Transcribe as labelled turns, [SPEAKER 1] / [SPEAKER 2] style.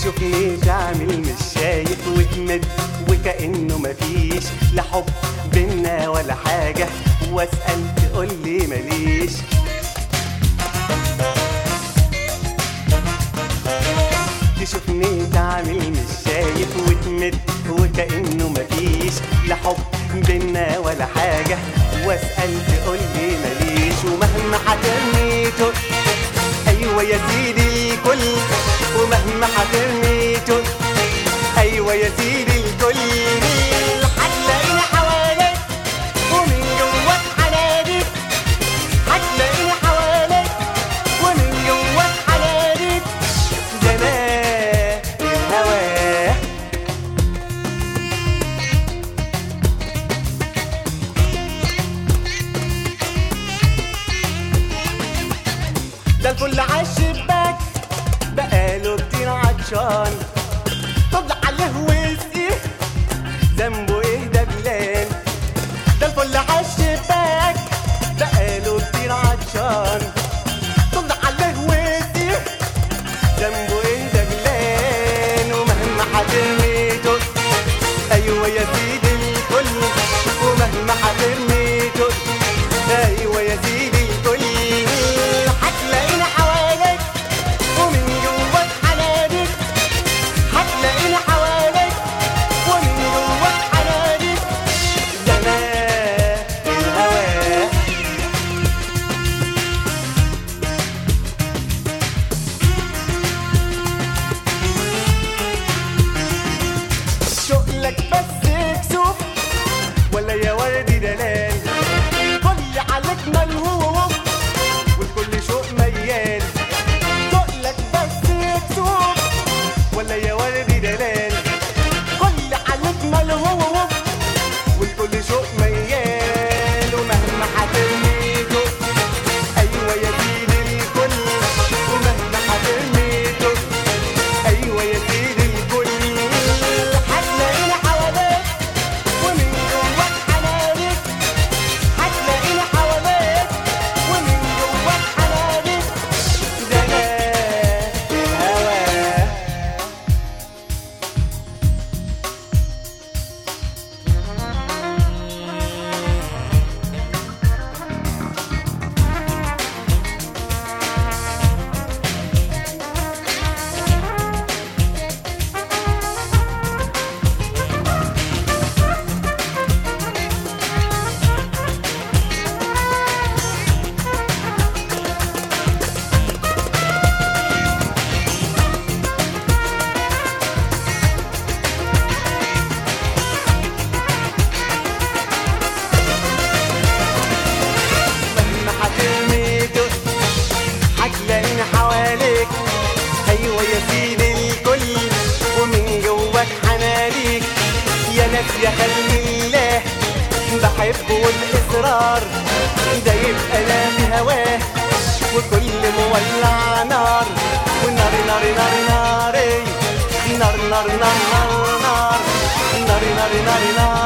[SPEAKER 1] تشوفني تعمل مش شايف وتمد وكأنه مفيش لا حب بينا ولا حاجة واسأل تقول لي ماليش تشوفني تعمل مش شايف وتمد وكأنه مفيش لا حب بينا ولا حاجة واسأل تقول لي ماليش ومهما حترميته أيوة يا سيدي الكل ومهما حترميته أيوة يا سيدي الكل هتلاقيني حواليك ومن جواك حناديك هتلاقيني حواليك ومن جواك حناديك ده أنا الهوى ده الفل عالشباك بقاله كتير عطشان طلع عليه واسقيه ذنبه ايه ده بلال ده الفل عالشباك بقاله كتير عطشان طلع عليه واسقيه ذنبه ايه ده بلال ومهما حترميته ايوه يا سيدي الكل ومهما حترميته ايوه يا سيدي الكل هتلاقيني حواليك ومن جواك حناديك هتلاقيني حواليك ومن جواك حناديك ده انا الهوى شغلك بس كسوف ولا يا وردي دلال كل عليك ملهوف والكل شوق ميال شغلك بس كسوف ولا يا وردي دلال كل عليك ملهوف والكل شوق ميال ومهما حترميته ايوه يا سيدي الكل ومهما حترميته ايوه يا سيدي الكل هتلاقيني حواليك ومن جواك حنانيك هتلاقيني حواليك ومن جواك حنانيك ده انا الهوى مهما حترميته هتلاقيني حواليك ايوه يا سيدي الكل ومن جواك حنانيك يا ناس يا خلي الله بحبه والاصرار ده يبقى لا بهواه وكل مولع نار ونار نار نار نار نار نار نار نار نار نار نار نار نار